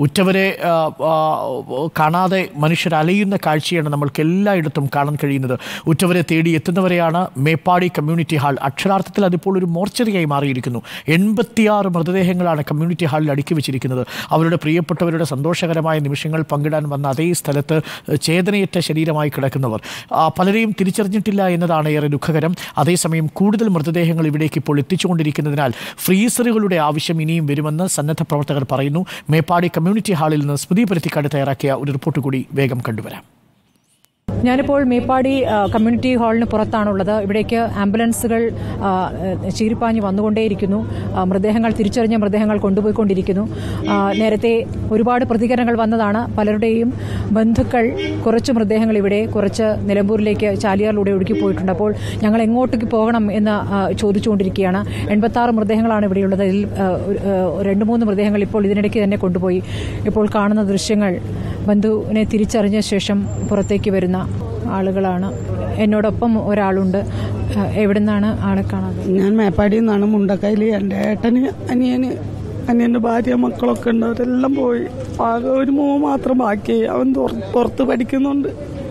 ഉറ്റവരെ ആ, ആ, കാണാതെ മനുഷ്യർ അലയുന്ന കാഴ്ചയാണ് നമ്മൾക്ക് എല്ലായിടത്തും കാണാൻ കഴിയുന്നത് ഉറ്റവരെ തേടി എത്തുന്നവരെയാണ് മേപ്പാടി കമ്മ്യൂണിറ്റി ഹാൾ അക്ഷരാർത്ഥത്തിൽ അതിപ്പോൾ ഒരു മോർച്ചറിയായി മാറിയിരിക്കുന്നു എൺപത്തിയാറ് മൃതദേഹങ്ങളാണ് കമ്മ്യൂണിറ്റി ഹാളിൽ അടുക്കി വെച്ചിരിക്കുന്നത് അവരുടെ പ്രിയപ്പെട്ടവരുടെ സന്തോഷകരമായ നിമിഷങ്ങൾ പങ്കിടാൻ വന്ന അതേ സ്ഥലത്ത് ചേതനയേറ്റ ശരീരമായി കിടക്കുന്നവർ ആ, പലരെയും തിരിച്ചറിഞ്ഞിട്ടില്ല എന്നതാണ് ഏറെ ദുഃഖകരം അതേസമയം കൂടുതൽ മൃതദേഹങ്ങൾ ഇവിടേക്ക് ഇപ്പോൾ എത്തിച്ചുകൊണ്ടിരിക്കുന്നതിനാൽ ഫ്രീസറുകളുടെ ആവശ്യം ഇനിയും വരുമെന്ന് സന്നദ്ധ പ്രവർത്തകർ പറയുന്നു മേപ്പാടി കമ്മ്യൂണിറ്റി ഹാളിൽ നിന്ന് സ്മൃതി പരുത്തിക്കാട് തയ്യാറാക്കിയ ഒരു റിപ്പോർട്ട് കൂടി വേഗം കണ്ടുവരാം ഞാനിപ്പോൾ മേപ്പാടി ആ, കമ്മ്യൂണിറ്റി ഹാളിന് പുറത്താണുള്ളത് ഇവിടേക്ക് ആംബുലൻസുകൾ ആ, ചീറിപ്പാഞ്ഞ് വന്നുകൊണ്ടേയിരിക്കുന്നു ആ, മൃതദേഹങ്ങൾ തിരിച്ചറിഞ്ഞ മൃതദേഹങ്ങൾ കൊണ്ടുപോയിക്കൊണ്ടിരിക്കുന്നു ആ, നേരത്തെ ഒരുപാട് പ്രതികരണങ്ങൾ വന്നതാണ് പലരുടെയും ബന്ധുക്കൾ കുറച്ച് മൃതദേഹങ്ങൾ ഇവിടെ കുറച്ച് നിലമ്പൂരിലേക്ക് ചാലിയാറിലൂടെ ഒഴുകി പോയിട്ടുണ്ട് അപ്പോൾ ഞങ്ങൾ എങ്ങോട്ടേക്ക് പോകണം എന്ന് ആ, ചോദിച്ചുകൊണ്ടിരിക്കുകയാണ് എൺപത്തി ആറ് മൃതദേഹങ്ങളാണ് ഇവിടെയുള്ളത് ഇതിൽ ആ, ഒരു, ആ, രണ്ട് മൂന്ന് മൃതദേഹങ്ങൾ ഇപ്പോൾ ഇതിനിടയ്ക്ക് തന്നെ കൊണ്ടുപോയി ഇപ്പോൾ കാണുന്ന ദൃശ്യങ്ങൾ ബന്ധുവിനെ തിരിച്ചറിഞ്ഞ ശേഷം പുറത്തേക്ക് വരുന്ന ആളുകളാണ് എന്നോടൊപ്പം ഒരാളുണ്ട് ആ, എവിടുന്നാണ് ആളെ കാണാതെ ഞാൻ മേപ്പാടിയിൽ നിന്നാണ് മുണ്ടക്കയിൽ എൻ്റെ ഏട്ടന് അനിയന് അനിയൻ്റെ ഭാര്യ മക്കളൊക്കെ ഉണ്ട് അവരെല്ലാം പോയി ആകെ ഒരു മോ മാത്രം ബാക്കിയായി അവൻ തുറ- പുറത്ത് പഠിക്കുന്നുണ്ട്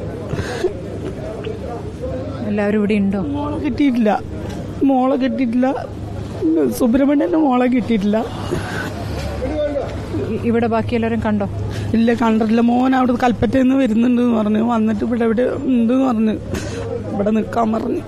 എല്ലാവരും ഇവിടെ ഉണ്ടോ മോളെ കിട്ടിയിട്ടില്ല മോളെ കിട്ടിയിട്ടില്ല സുബ്രഹ്മണ്യൻ്റെ മോളെ കിട്ടിയിട്ടില്ല ഇ- ഇവിടെ ബാക്കി എല്ലാവരും കണ്ടോ ഇല്ല കണ്ടിട്ടില്ല മോൻ അവിടെ കൽപ്പറ്റയിൽ നിന്ന് വരുന്നുണ്ട് എന്ന് പറഞ്ഞു വന്നിട്ട് ഇവിടെ ഇവിടെ ഉണ്ട് എന്ന് പറഞ്ഞു ഇവിടെ നിൽക്കാൻ പറഞ്ഞു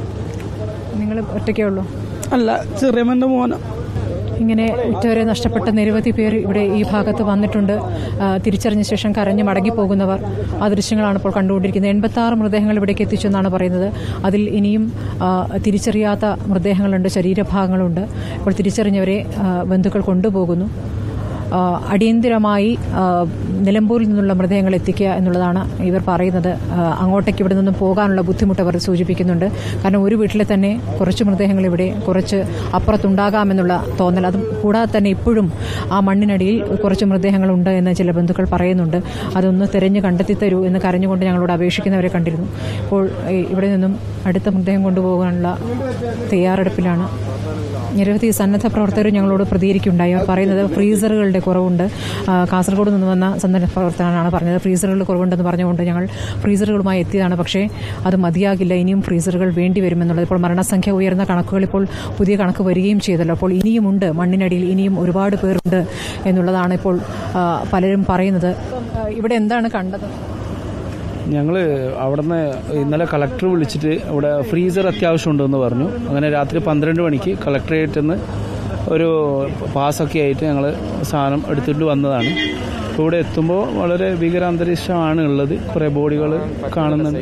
നിങ്ങൾ ഒറ്റയ്ക്കേ ഉള്ളൂ അല്ല ചെറിയമ്മൻ്റെ മോന ഇങ്ങനെ ഉറ്റവരെ നഷ്ടപ്പെട്ട നിരവധി പേർ ഇവിടെ ഈ ഭാഗത്ത് വന്നിട്ടുണ്ട് ആ, തിരിച്ചറിഞ്ഞ ശേഷം കരഞ്ഞ് മടങ്ങിപ്പോകുന്നവർ ആ ദൃശ്യങ്ങളാണ് ഇപ്പോൾ കണ്ടുകൊണ്ടിരിക്കുന്നത് എൺപത്തി ആറ് മൃതദേഹങ്ങൾ ഇവിടേക്ക് എത്തിച്ചു എന്നാണ് പറയുന്നത് അതിൽ ഇനിയും ആ, തിരിച്ചറിയാത്ത മൃതദേഹങ്ങളുണ്ട് ശരീരഭാഗങ്ങളുണ്ട് ഇപ്പോൾ തിരിച്ചറിഞ്ഞവരെ ആ, ബന്ധുക്കൾ കൊണ്ടുപോകുന്നു ആ, അടിയന്തിരമായി ആ, നിലമ്പൂരിൽ നിന്നുള്ള മൃതദേഹങ്ങൾ എത്തിക്കുക എന്നുള്ളതാണ് ഇവർ പറയുന്നത് ആ, അങ്ങോട്ടേക്ക് ഇവിടെ നിന്നും പോകാനുള്ള ബുദ്ധിമുട്ട് അവർ സൂചിപ്പിക്കുന്നുണ്ട് കാരണം ഒരു വീട്ടിലെ തന്നെ കുറച്ച് മൃതദേഹങ്ങൾ ഇവിടെ കുറച്ച് അപ്പുറത്തുണ്ടാകാമെന്നുള്ള തോന്നൽ അതും കൂടാതെ തന്നെ ഇപ്പോഴും ആ മണ്ണിനടിയിൽ കുറച്ച് മൃതദേഹങ്ങളുണ്ട് എന്ന് ചില ബന്ധുക്കൾ പറയുന്നുണ്ട് അതൊന്ന് തിരഞ്ഞ് കണ്ടെത്തി തരൂ എന്ന് കരഞ്ഞുകൊണ്ട് ഞങ്ങളോട് അപേക്ഷിക്കുന്നവരെ കണ്ടിരുന്നു ഇപ്പോൾ ഈ ഇവിടെ നിന്നും അടുത്ത മൃതദേഹം കൊണ്ടുപോകാനുള്ള തയ്യാറെടുപ്പിലാണ് നിരവധി സന്നദ്ധ പ്രവർത്തകർ ഞങ്ങളോട് പ്രതികരിക്കുകയുണ്ടായി അവർ പറയുന്നത് ഫ്രീസറുകളുടെ കുറവുണ്ട് ആ, കാസർഗോഡ് നിന്ന് വന്ന സന്നദ്ധ പ്രവർത്തകനാണ് പറഞ്ഞത് ഫ്രീസറുകളുടെ കുറവുണ്ടെന്ന് പറഞ്ഞുകൊണ്ട് ഞങ്ങൾ ഫ്രീസറുകളുമായി എത്തിയതാണ് പക്ഷേ അത് മതിയാകില്ല ഇനിയും ഫ്രീസറുകൾ വേണ്ടി വരുമെന്നുള്ളത് ഇപ്പോൾ മരണസംഖ്യ ഉയർന്ന കണക്കുകൾ ഇപ്പോൾ പുതിയ കണക്ക് വരികയും ചെയ്തല്ലോ അപ്പോൾ ഇനിയുമുണ്ട് മണ്ണിനടിയിൽ ഇനിയും ഒരുപാട് പേരുണ്ട് എന്നുള്ളതാണ് ഇപ്പോൾ ആ, പലരും പറയുന്നത് ആ, ഇവിടെ എന്താണ് കണ്ടത് ഞങ്ങൾ അവിടുന്ന് ഇന്നലെ കളക്ടർ വിളിച്ചിട്ട് ഇവിടെ ഫ്രീസർ അത്യാവശ്യമുണ്ടെന്ന് പറഞ്ഞു അങ്ങനെ രാത്രി പന്ത്രണ്ട് മണിക്ക് കളക്ടറേറ്റിൽ നിന്ന് ഒരു പാസ്സൊക്കെ ആയിട്ട് ഞങ്ങൾ സാധനം എടുത്തിട്ട് വന്നതാണ് ഇപ്പോൾ ഇവിടെ എത്തുമ്പോൾ വളരെ ഭീകരാന്തരീക്ഷമാണ് ഉള്ളത് കുറേ ബോഡികൾ കാണുന്നുണ്ട്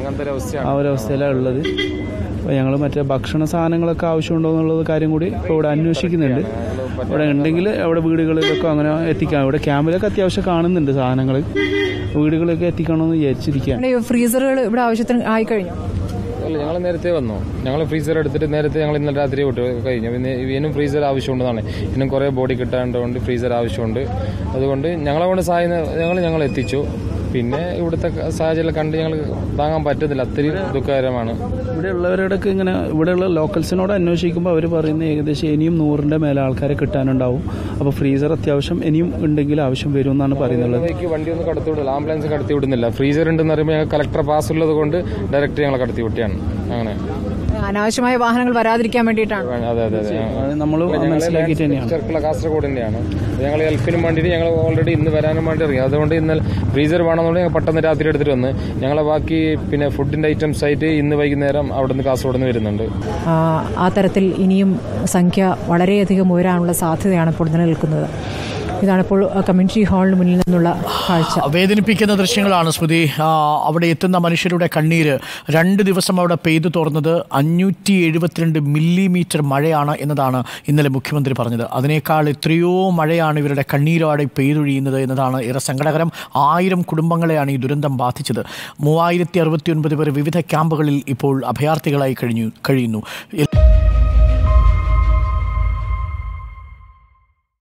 ആ ഒരു അവസ്ഥയിലാണ് ഉള്ളത് അപ്പോൾ ഞങ്ങൾ മറ്റേ ഭക്ഷണ സാധനങ്ങളൊക്കെ ആവശ്യമുണ്ടോ എന്നുള്ളത് കാര്യം കൂടി ഇപ്പോൾ ഇവിടെ അന്വേഷിക്കുന്നുണ്ട് ഇവിടെ ഉണ്ടെങ്കിൽ അവിടെ വീടുകളിലൊക്കെ അങ്ങനെ എത്തിക്കാം ഇവിടെ ക്യാമ്പിലൊക്കെ അത്യാവശ്യം കാണുന്നുണ്ട് സാധനങ്ങൾ വീടുകളിലൊക്കെ എത്തിക്കണമെന്ന് വിചാരിച്ചിരിക്കുകയാണ് ഇവിടെ ഫ്രീസറുകൾ ഇവിടെ ആവശ്യത്തിന് ആയിക്കഴിഞ്ഞു അല്ല ഞങ്ങൾ നേരത്തെ വന്നു ഞങ്ങൾ ഫ്രീസർ എടുത്തിട്ട് നേരത്തെ ഞങ്ങൾ ഇന്നലെ രാത്രി വിട്ടു കഴിഞ്ഞു പിന്നെ ഇവനും ഫ്രീസർ ആവശ്യമുണ്ടെന്നാണ് ഇന്നും കുറേ ബോഡി കിട്ടാണ്ടതുകൊണ്ട് ഫ്രീസർ ആവശ്യമുണ്ട് അതുകൊണ്ട് ഞങ്ങളെ കൊണ്ട് സഹായം ഞങ്ങൾ ഞങ്ങൾ എത്തിച്ചു പിന്നെ ഇവിടുത്തെ സാഹചര്യം കണ്ട് ഞങ്ങൾ താങ്ങാൻ പറ്റുന്നില്ല അത്രയും ദുഃഖകരമാണ് ഇവിടെ ഉള്ളവരോടൊക്കെ ഇങ്ങനെ ഇവിടെയുള്ള ലോക്കൽസിനോട് അന്വേഷിക്കുമ്പോൾ അവർ പറയുന്നത് ഏകദേശം ഇനിയും നൂറിന്റെ മേലെ ആൾക്കാരെ കിട്ടാനുണ്ടാവും അപ്പോൾ ഫ്രീസർ അത്യാവശ്യം ഇനിയും ഉണ്ടെങ്കിൽ ആവശ്യം വരും എന്നാണ് പറയുന്നുള്ളത് ഇതിലേക്ക് വണ്ടി ഒന്നും കടത്തി വിടില്ല ആംബുലൻസ് കടത്തി വിടുന്നില്ല ഫ്രീസർ ഉണ്ടെന്ന് പറയുമ്പോൾ ഞങ്ങൾ കളക്ടർ പാസ് ഉള്ളത് കൊണ്ട് ഡയറക്റ്റ് ഞങ്ങളെ കടത്തി വിട്ടിയാണ് അങ്ങനെ അനാവശ്യമായ വാഹനങ്ങൾ വരാതിരിക്കാൻ വേണ്ടിയിട്ടാണ് അതെ അതെ അതെ അത് നമ്മൾ മനസ്സിലാക്കിയിട്ട് തന്നെയാണ് ചെർക്കുള്ള കാസർഗോഡ് തന്നെയാണ് ഞങ്ങൾ ഹെൽപ്പിനും വേണ്ടിയിട്ട് ഞങ്ങൾ ഓൾറെഡി ഇന്ന് വരാനും വേണ്ടി ഇറങ്ങി അതുകൊണ്ട് ഇന്നലെ ഫ്രീസർ വേണമെന്നുണ്ടെങ്കിൽ ഞങ്ങൾ പെട്ടെന്ന് രാത്രി എടുത്തിട്ട് വന്ന് ഞങ്ങളെ ബാക്കി പിന്നെ ഫുഡിന്റെ ഐറ്റംസ് ആയിട്ട് ഇന്ന് വൈകുന്നേരം അവിടെ നിന്ന് കാസർഗോഡ് നിന്ന് വരുന്നുണ്ട് ആ, ആ തരത്തിൽ ഇനിയും സംഖ്യ വളരെയധികം ഉയരാനുള്ള സാധ്യതയാണ് ഇപ്പോൾ നിലനിൽക്കുന്നത് ഇതാണിപ്പോൾ കമ്മ്യൂണിറ്റി ഹാളിന് മുന്നിൽ നിന്നുള്ള കാഴ്ച വേദനിപ്പിക്കുന്ന ദൃശ്യങ്ങളാണ് സ്മൃതി ആ, അവിടെ എത്തുന്ന മനുഷ്യരുടെ കണ്ണീര് രണ്ട് ദിവസം അവിടെ പെയ്തു തോർന്നത് അഞ്ഞൂറ്റി എഴുപത്തിരണ്ട് മില്ലിമീറ്റർ മഴയാണ് എന്നതാണ് ഇന്നലെ മുഖ്യമന്ത്രി പറഞ്ഞത് അതിനേക്കാൾ എത്രയോ മഴയാണ് ഇവരുടെ കണ്ണീരോടെ പെയ്തൊഴിയുന്നത് എന്നതാണ് ഏറെ സങ്കടകരം ആയിരം കുടുംബങ്ങളെയാണ് ഈ ദുരന്തം ബാധിച്ചത് മൂവായിരത്തി അറുപത്തി ഒൻപത് പേർ വിവിധ ക്യാമ്പുകളിൽ ഇപ്പോൾ അഭയാർത്ഥികളായി കഴിഞ്ഞു കഴിയുന്നു